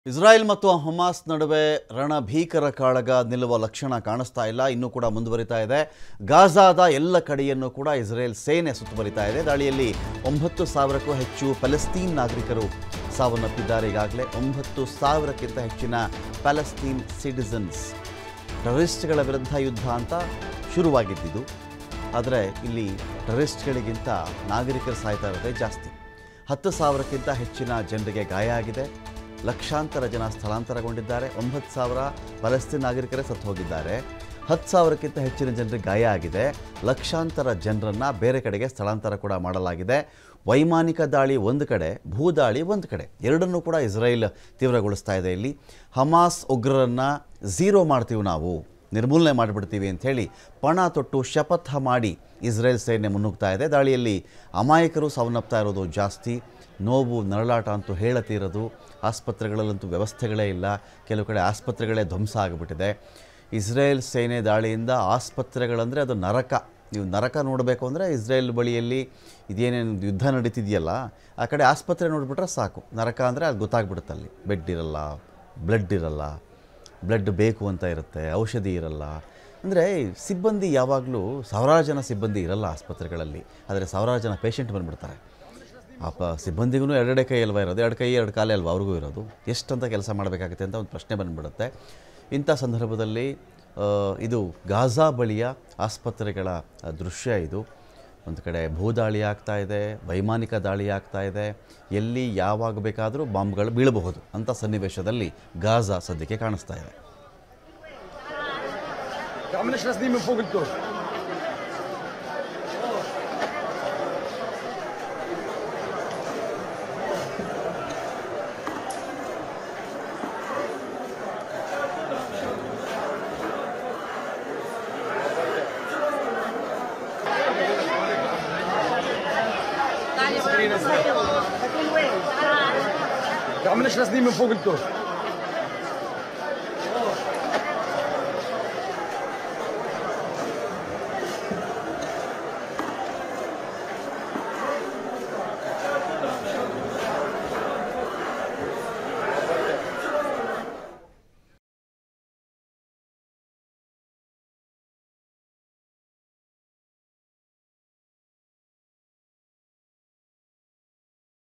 ಇಸ್ರಾಯೇಲ್ ಮತ್ತು ಹಮಾಸ್ ನಡುವೆ ರಣಭೀಕರ ಕಾಳಗ ನಿಲ್ಲುವ ಲಕ್ಷಣ ಕಾಣಿಸ್ತಾ ಇಲ್ಲ ಇನ್ನೂ ಕೂಡ ಮುಂದುವರಿತಾ ಇದೆ ಗಾಜಾದ ಎಲ್ಲ ಕಡೆಯನ್ನು ಕೂಡ ಇಸ್ರೇಲ್ ಸೇನೆ ಸುತ್ತುವರಿತಾ ಇದೆ ದಾಳಿಯಲ್ಲಿ ಒಂಬತ್ತು ಸಾವಿರಕ್ಕೂ ಹೆಚ್ಚು ಫಲಸ್ತೀನ್ ನಾಗರಿಕರು ಸಾವನ್ನಪ್ಪಿದ್ದಾರೆ ಈಗಾಗಲೇ ಒಂಬತ್ತು ಸಾವಿರಕ್ಕಿಂತ ಹೆಚ್ಚಿನ ಪ್ಯಾಲೆಸ್ತೀನ್ ಸಿಟಿಸನ್ಸ್ ಟೆರರಿಸ್ಟ್ಗಳ ವಿರುದ್ಧ ಯುದ್ಧ ಅಂತ ಶುರುವಾಗಿದ್ದಿದ್ದು ಆದರೆ ಇಲ್ಲಿ ಟೆರರಿಸ್ಟ್ಗಳಿಗಿಂತ ನಾಗರಿಕರು ಸಾಯ್ತಾ ಇರೋದೇ ಜಾಸ್ತಿ ಹತ್ತು ಸಾವಿರಕ್ಕಿಂತ ಹೆಚ್ಚಿನ ಜನರಿಗೆ ಗಾಯ ಆಗಿದೆ ಲಕ್ಷಾಂತರ ಜನ ಸ್ಥಳಾಂತರಗೊಂಡಿದ್ದಾರೆ ಒಂಬತ್ತು ಸಾವಿರ ಫಲಸ್ತೀನ್ ನಾಗರಿಕರೇ ಸತ್ತು ಹೋಗಿದ್ದಾರೆ ಹತ್ತು ಸಾವಿರಕ್ಕಿಂತ ಹೆಚ್ಚಿನ ಜನರಿಗೆ ಗಾಯ ಆಗಿದೆ ಲಕ್ಷಾಂತರ ಜನರನ್ನು ಬೇರೆ ಕಡೆಗೆ ಸ್ಥಳಾಂತರ ಕೂಡ ಮಾಡಲಾಗಿದೆ ವೈಮಾನಿಕ ದಾಳಿ ಒಂದು ಕಡೆ ಭೂದಾಳಿ ಒಂದು ಕಡೆ ಎರಡನ್ನೂ ಕೂಡ ಇಸ್ರೇಲ್ ತೀವ್ರಗೊಳಿಸ್ತಾ ಇದೆ ಇಲ್ಲಿ ಹಮಾಸ್ ಉಗ್ರರನ್ನು ಝೀರೋ ಮಾಡ್ತೀವಿ ನಾವು ನಿರ್ಮೂಲನೆ ಮಾಡಿಬಿಡ್ತೀವಿ ಅಂಥೇಳಿ ಪಣ ತೊಟ್ಟು ಶಪಥ ಮಾಡಿ ಇಸ್ರೇಲ್ ಸೇನೆ ಮುನ್ನುಗ್ತಾ ಇದೆ ದಾಳಿಯಲ್ಲಿ ಅಮಾಯಕರು ಸಾವನ್ನಪ್ತಾ ಇರೋದು ಜಾಸ್ತಿ ನೋವು ನರಳಾಟ ಅಂತೂ ಹೇಳತೀರೋದು ಆಸ್ಪತ್ರೆಗಳಲ್ಲಂತೂ ವ್ಯವಸ್ಥೆಗಳೇ ಇಲ್ಲ ಕೆಲವು ಕಡೆ ಆಸ್ಪತ್ರೆಗಳೇ ಧ್ವಂಸ ಆಗಿಬಿಟ್ಟಿದೆ ಇಸ್ರೇಲ್ ಸೇನೆ ದಾಳಿಯಿಂದ ಆಸ್ಪತ್ರೆಗಳಂದರೆ ಅದು ನರಕ ನೀವು ನರಕ ನೋಡಬೇಕು ಅಂದರೆ ಇಸ್ರೇಲ್ ಬಳಿಯಲ್ಲಿ ಇದೇನೇನು ಯುದ್ಧ ನಡೀತಿದೆಯಲ್ಲ ಆ ಕಡೆ ಆಸ್ಪತ್ರೆ ನೋಡಿಬಿಟ್ರೆ ಸಾಕು ನರಕ ಅಂದರೆ ಅದು ಗೊತ್ತಾಗ್ಬಿಡುತ್ತೆ ಅಲ್ಲಿ ಬೆಡ್ ಇರಲ್ಲ ಬ್ಲಡ್ ಇರಲ್ಲ ಬ್ಲಡ್ ಬೇಕು ಅಂತ ಇರುತ್ತೆ ಔಷಧಿ ಇರಲ್ಲ ಅಂದರೆ ಸಿಬ್ಬಂದಿ ಯಾವಾಗಲೂ ಸಾವಿರಾರು ಜನ ಸಿಬ್ಬಂದಿ ಇರಲ್ಲ ಆಸ್ಪತ್ರೆಗಳಲ್ಲಿ ಆದರೆ ಸಾವಿರಾರು ಜನ ಪೇಷಂಟ್ ಬಂದುಬಿಡ್ತಾರೆ ಪಾಪ ಸಿಬ್ಬಂದಿಗೂ ಎರಡೆರಡೆ ಕೈ ಅಲ್ವಾ ಇರೋದು ಎರಡು ಕೈ ಎರಡು ಕಾಲೇ ಅಲ್ವಾ ಅವ್ರಿಗೂ ಇರೋದು ಎಷ್ಟಂತ ಕೆಲಸ ಮಾಡಬೇಕಾಗುತ್ತೆ ಅಂತ ಒಂದು ಪ್ರಶ್ನೆ ಬಂದುಬಿಡುತ್ತೆ ಇಂಥ ಸಂದರ್ಭದಲ್ಲಿ ಆ, ಇದು ಗಾಜಾ ಬಳಿಯ ಆಸ್ಪತ್ರೆಗಳ ಆ, ದೃಶ್ಯ ಇದು ಒಂದು ಕಡೆ ಭೂದಾಳಿ ಆಗ್ತಾ ಇದೆ ವೈಮಾನಿಕ ದಾಳಿ ಆಗ್ತಾ ಇದೆ ಎಲ್ಲಿ ಯಾವಾಗ ಬೇಕಾದರೂ ಬಾಂಬ್ಗಳು ಬೀಳಬಹುದು ಅಂಥ ಸನ್ನಿವೇಶದಲ್ಲಿ ಗಾಜಾ ಸದ್ಯಕ್ಕೆ ಕಾಣಿಸ್ತಾ ಇದೆ يا عم ليش نازلين من فوق الدور؟ يا عم ليش نازلين من فوق الدور؟